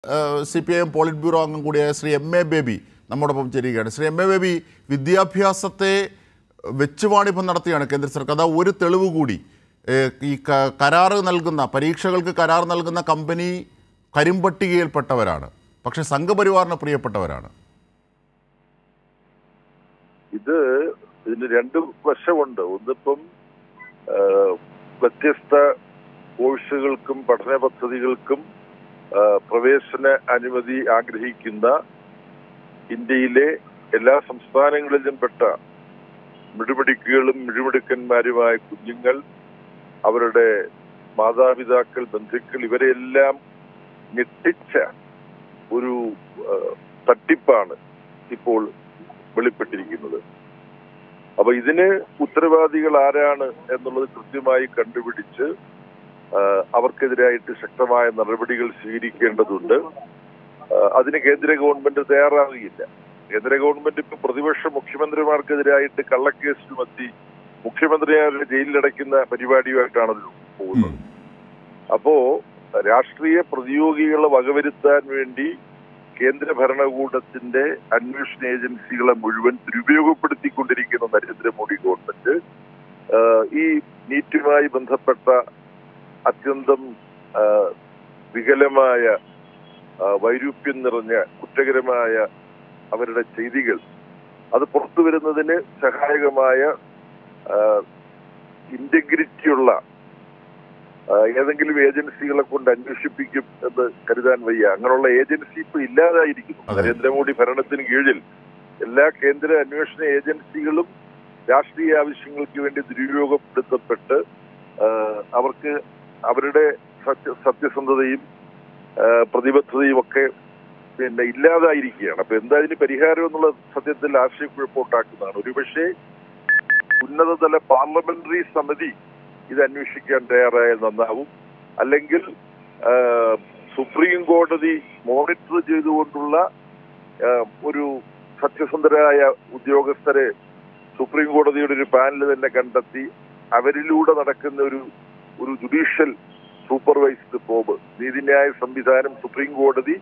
C P I M politburo അംഗം കൂടിയായ Shri M A baby നമ്മോടൊപ്പം ചേരുകയാണ് ശ്രീ എം എ ബേബി വിദ്യാഭ്യാസത്തെ വെച്ചുവാണിഭം നടത്തിയാണ് കേന്ദ്ര സർക്കാർ അതാ ഒരു തെളിവ് കൂടി ഏഹ് ഈ ക- കരാറ് നൽകുന്ന പരീക്ഷകൾക്ക് കരാർ നൽകുന്ന കമ്പനി കരിമ്പട്ടികയിൽപ്പെട്ടവരാണ് പക്ഷേ സംഘപരിവാറിന് പ്രിയപ്പെട്ടവരാണ് ഇത് ഇതിന് രണ്ട് വശമുണ്ട് ഒന്നിപ്പം ആ, വ്യത്യസ്ത കോഴ്സുകൾക്കും പഠന പദ്ധതികൾക്കും ആ, പ്രവേശന അനുമതി ആഗ്രഹിക്കുന്ന ഇന്ത്യയിലെ എല്ലാ സംസ്ഥാനങ്ങളിലും പെട്ട മിടുമിടുക്കുകളും മിടുമിടുക്കന്മാരുമായ കുഞ്ഞുങ്ങൾ അവരുടെ മാതാപിതാക്കൾ ബന്ധുക്കൾ ഇവരെല്ലാം ഞെട്ടിച്ച ഒരു ആ, തട്ടിപ്പാണ് ഇപ്പോൾ വെളിപ്പെട്ടിരിക്കുന്നത് അപ്പൊ ഇതിന് ഉത്തരവാദികൾ ആരാണ് എന്നുള്ളത് കൃത്യമായി കണ്ടുപിടിച്ച് ആ, അവർക്കെതിരായിട്ട് ശക്തമായ നടപടികൾ സ്വീകരിക്കേണ്ടതുണ്ട് ആ, അതിന് കേന്ദ്ര ഗവൺമെന്റ് തയ്യാറാകുകയില്ല കേന്ദ്ര ഗവൺമെന്റ് ഇപ്പൊ പ്രതിപക്ഷ മുഖ്യമന്ത്രിമാർക്കെതിരായിട്ട് കള്ളക്കേസ് ചുമത്തി മുഖ്യമന്ത്രിമാരെ ജയിലിലടയ്ക്കുന്ന പരിപാടിയുമായിട്ടാണ് ഇത് പോകുന്നത് അപ്പോ രാഷ്ട്രീയ പ്രതിയോഗികളെ വകവരുത്താൻ വേണ്ടി കേന്ദ്ര ഭരണകൂടത്തിന്റെ അന്വേഷണ ഏജൻസികളെ മുഴുവൻ ദുരുപയോഗപ്പെടുത്തിക്കൊണ്ടിരിക്കുന്ന നരേന്ദ്രമോദി ഗവൺമെന്റ് ആഹ് ഈ നീറ്റുമായി ബന്ധപ്പെട്ട അത്യന്തം ആഹ് വികലമായ ആഹ് വൈരൂപ്യം നിറഞ്ഞ കുറ്റകരമായ അവരുടെ ചെയ്തികൾ അത് പുറത്തു വരുന്നതിന് സഹായകമായ ഇന്റഗ്രിറ്റിയുള്ള ആഹ് ഏതെങ്കിലും ഏജൻസികളെ കൊണ്ട് അന്വേഷിപ്പിക്കും എന്ന് കരുതാൻ വയ്യ അങ്ങനെയുള്ള ഏജൻസി ഇപ്പൊ ഇല്ലാതായിരിക്കുന്നു അതെ. നരേന്ദ്രമോദി ഭരണത്തിന് കീഴിൽ എല്ലാ കേന്ദ്ര അന്വേഷണ ഏജൻസികളും രാഷ്ട്രീയ ആവശ്യങ്ങൾക്ക് വേണ്ടി ദുരുപയോഗപ്പെടുത്തപ്പെട്ട് ആഹ് അവർക്ക് അവരുടെ സത്യ സത്യസന്ധതയും ആഹ് പ്രതിബദ്ധതയും ഒക്കെ പിന്നെ ഇല്ലാതായിരിക്കുകയാണ് അപ്പൊ എന്താ ഇതിന് പരിഹാരം എന്നുള്ള സത്യത്തിൽ ആശയക്കുഴപ്പമുണ്ടാക്കുന്നതാണ് ഒരുപക്ഷെ ഉന്നതതല പാർലമെന്ററി സമിതി ഇത് അന്വേഷിക്കാൻ തയ്യാറായാൽ നന്നാവും അല്ലെങ്കിൽ ആ, സുപ്രീം കോടതി മോണിറ്റർ ചെയ്തുകൊണ്ടുള്ള ആ, ഒരു സത്യസന്ധരായ ഉദ്യോഗസ്ഥരെ സുപ്രീം കോടതിയുടെ ഒരു പാനൽ തന്നെ കണ്ടെത്തി അവരിലൂടെ നടക്കുന്ന ഒരു ഒരു ജുഡീഷ്യൽ സൂപ്പർവൈസ്ഡ് പ്രോബ് നീതിന്യായ സംവിധാനം സുപ്രീം കോടതി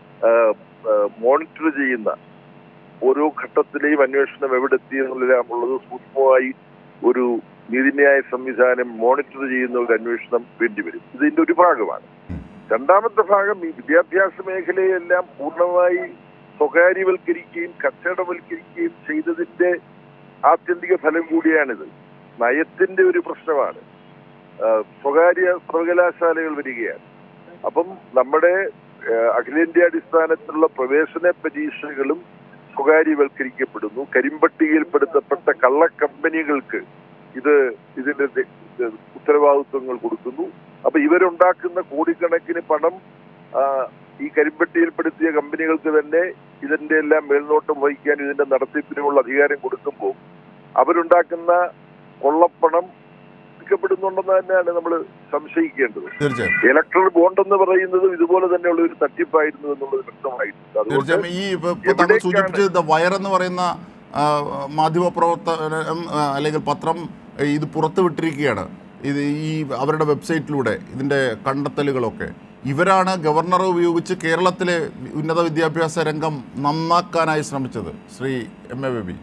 മോണിറ്റർ ചെയ്യുന്ന ഓരോ ഘട്ടത്തിലെയും അന്വേഷണം എവിടെ എത്തി എന്നുള്ളതെല്ലാം ഉള്ളത് സൂക്ഷ്മമായി ഒരു നീതിന്യായ സംവിധാനം മോണിറ്റർ ചെയ്യുന്ന ഒരു അന്വേഷണം വേണ്ടിവരും ഇതിന്റെ ഒരു ഭാഗമാണ് രണ്ടാമത്തെ ഭാഗം ഈ വിദ്യാഭ്യാസ മേഖലയെല്ലാം പൂർണ്ണമായി സ്വകാര്യവൽക്കരിക്കുകയും കച്ചവടവൽക്കരിക്കുകയും ചെയ്തതിന്റെ ആത്യന്തിക ഫലം കൂടിയാണിത് നയത്തിന്റെ ഒരു പ്രശ്നമാണ് ആ, സ്വകാര്യ സർവകലാശാലകൾ വരികയാണ് അപ്പം നമ്മുടെ ആ, അഖിലേന്ത്യാടിസ്ഥാനത്തിലുള്ള പ്രവേശന പരീക്ഷകളും സ്വകാര്യവൽക്കരിക്കപ്പെടുന്നു കരിമ്പട്ടികയിൽപ്പെടുത്തപ്പെട്ട കള്ള കമ്പനികൾക്ക് ഇത് ഇതിന്റെ ദ- ഇത് ഉത്തരവാദിത്വങ്ങൾ കൊടുക്കുന്നു അപ്പൊ ഇവരുണ്ടാക്കുന്ന കോടിക്കണക്കിന് പണം ആ, ഈ കരിമ്പട്ടിയിൽപ്പെടുത്തിയ കമ്പനികൾക്ക് തന്നെ ഇതിന്റെ എല്ലാം മേൽനോട്ടം വഹിക്കാൻ ഇതിന്റെ നടത്തിപ്പിനുമുള്ള അധികാരം കൊടുക്കുമ്പോൾ അവരുണ്ടാക്കുന്ന കൊള്ളപ്പണം പ്പെടുന്നുണ്ടെന്ന് തന്നെയാണ് നമ്മൾ സംശയിക്കേണ്ടത് തീർച്ചയായും ഇലക്ട്രൽ ബോണ്ട് എന്ന് പറയുന്നത് ഇതുപോലെ തന്നെയുള്ള ഒരു തട്ടിപ്പായിരുന്നു എന്നുള്ളത് വ്യക്തമായിട്ടുണ്ട് അതുകൊണ്ട് തീർച്ചയായും ഈ ഇപ്പൊ ഇപ്പൊ താങ്കൾ എവിടേക്കാണ്? സൂചിപ്പിച്ചത് ദ വയർ എന്ന് പറയുന്ന ആ, മാധ്യമപ്രവർത്തനം ആ, അല്ലെങ്കിൽ പത്രം ഏ, ഇത് പുറത്തുവിട്ടിരിക്കുകയാണ് ഇത് ഈ അവരുടെ വെബ്സൈറ്റിലൂടെ ഇതിൻ്റെ കണ്ടെത്തലുകളൊക്കെ ഇവരാണ് ഗവർണറെ ഉപയോഗിച്ച് കേരളത്തിലെ ഉന്നത വിദ്യാഭ്യാസ രംഗം നന്നാക്കാനായി ശ്രമിച്ചത് ശ്രീ എം എ ബേബി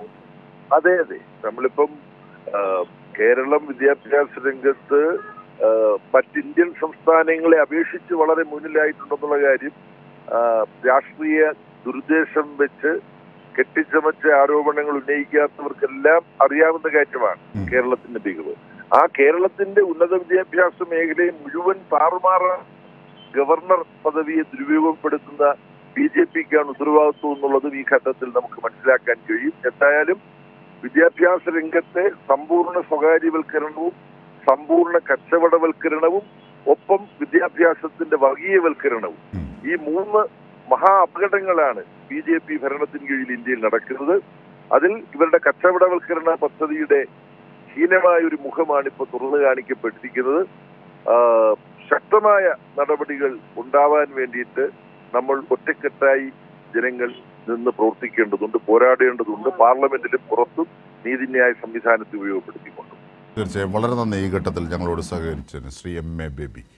അതെ അതെ നമ്മളിപ്പം ആ, കേരളം വിദ്യാഭ്യാസ രംഗത്ത് ആ, മറ്റ് ഇന്ത്യൻ സംസ്ഥാനങ്ങളെ അപേക്ഷിച്ച് വളരെ മുന്നിലായിട്ടുണ്ടെന്നുള്ള കാര്യം ആ, രാഷ്ട്രീയ ദുർദ്ദേശം വെച്ച് കെട്ടിച്ചമച്ച ആരോപണങ്ങൾ ഉന്നയിക്കാത്തവർക്കെല്ലാം അറിയാവുന്ന കാര്യമാണ് ഉം. കേരളത്തിന്റെ മികവ് ആ കേരളത്തിന്റെ ഉന്നത വിദ്യാഭ്യാസ മേഖലയെ മുഴുവൻ താറുമാറ ഗവർണർ പദവിയെ ദുരുപയോഗപ്പെടുത്തുന്ന ബി ജെ പിക്കാണ് ഉത്തരവാദിത്വം എന്നുള്ളതും ഈ ഘട്ടത്തിൽ നമുക്ക് മനസ്സിലാക്കാൻ കഴിയും എന്തായാലും വിദ്യാഭ്യാസ രംഗത്തെ സമ്പൂർണ്ണ സ്വകാര്യവൽക്കരണവും സമ്പൂർണ്ണ കച്ചവടവൽക്കരണവും ഒപ്പം വിദ്യാഭ്യാസത്തിന്റെ വർഗീയവൽക്കരണവും ഉം. ഈ മൂന്ന് മഹാ അപകടങ്ങളാണ് ബി ജെ പി ഭരണത്തിന് കീഴിൽ ഇന്ത്യയിൽ നടക്കുന്നത് അതിൽ ഇവരുടെ കച്ചവടവൽക്കരണ പദ്ധതിയുടെ ഹീനമായ ഒരു മുഖമാണ് ഇപ്പോൾ തുറന്നു കാണിക്കപ്പെട്ടിരിക്കുന്നത് ആ, ശക്തമായ നടപടികൾ ഉണ്ടാവാൻ വേണ്ടിയിട്ട് നമ്മൾ ഒറ്റക്കെട്ടായി ജനങ്ങൾ നിന്ന് പ്രവർത്തിക്കേണ്ടതുണ്ട് പോരാടേണ്ടതുണ്ട് പാർലമെന്റിലും പുറത്തും നീതിന്യായ സംവിധാനത്തെ ഉപയോഗപ്പെടുത്തിക്കൊണ്ട് തീർച്ചയായും വളരെ നന്ദി ഈ ഘട്ടത്തിൽ ഞങ്ങളോട് സഹകരിച്ചതിന് ശ്രീ എം എ ബേബി